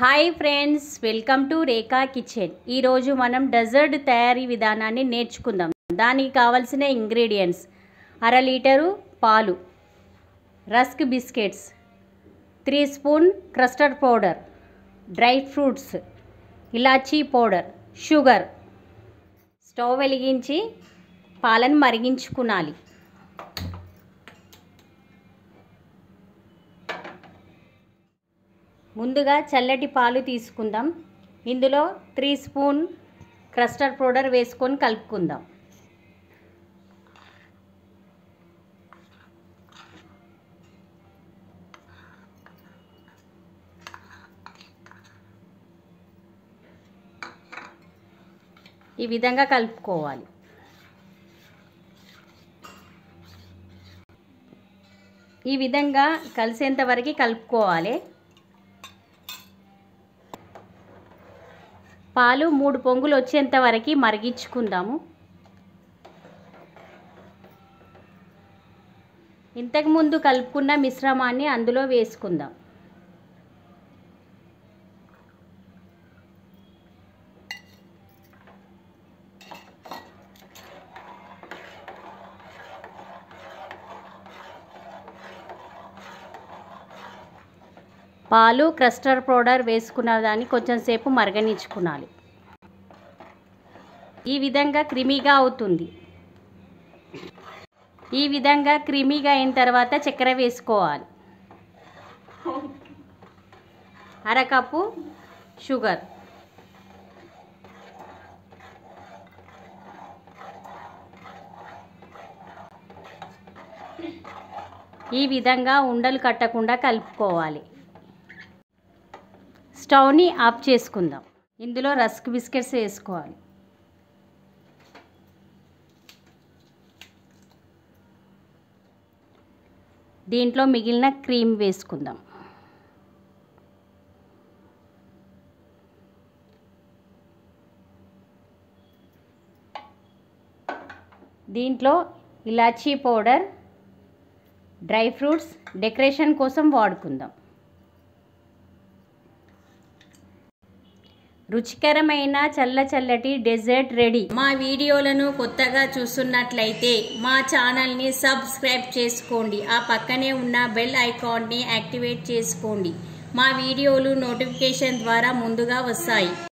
hi friends welcome to Rekha kitchen ఈరోజు మనం dessert తయారీ విధానాన్ని నేర్చుకుందాం దానికి కావలసిన ఇంగ్రీడియంట్స్ అర లీటరు పాలు rusk biscuits three spoon custard powder dry fruits ఇలాచీ పౌడర్ షుగర్ స్టవ్ వెలిగించి పాలను మరిగించుకునాలి ముందుగా చల్లటి పాలు తీసుకుందాం ఇందులో త్రీ స్పూన్ క్రస్టర్డ్ పౌడర్ వేసుకొని కలుపుకుందాం ఈ విధంగా కలుపుకోవాలి ఈ విధంగా కలిసేంత వరకు కలుపుకోవాలి పాలు మూడు పొంగులు వచ్చేంత వరకు మరిగించుకుందాము ఇంతకుముందు కలుపుకున్న మిశ్రమాన్ని అందులో వేసుకుందాం పాలు క్రస్టర్డ్ పౌడర్ వేసుకున్న దాన్ని కొంచెం సేపు మరగనించుకునాలి ఈ విధంగా క్రిమీగా అవుతుంది ఈ విధంగా క్రిమీగా అయిన తర్వాత చక్కెర వేసుకోవాలి అరకప్పు షుగర్ ఈ విధంగా ఉండలు కట్టకుండా కలుపుకోవాలి స్టవ్ని ఆఫ్ చేసుకుందాం ఇందులో రస్క్ బిస్కెట్స్ వేసుకోవాలి దీంట్లో మిగిలిన క్రీమ్ వేసుకుందాం దీంట్లో ఇలాచీ పౌడర్ డ్రై ఫ్రూట్స్ డెకరేషన్ కోసం వాడుకుందాం రుచికరమైన చల్ల చల్లటి డెజర్ట్ రెడీ మా వీడియోలను కొత్తగా చూస్తున్నట్లయితే మా ఛానల్ని సబ్స్క్రైబ్ చేసుకోండి ఆ పక్కనే ఉన్న బెల్ ఐకాన్ని యాక్టివేట్ చేసుకోండి మా వీడియోలు నోటిఫికేషన్ ద్వారా ముందుగా వస్తాయి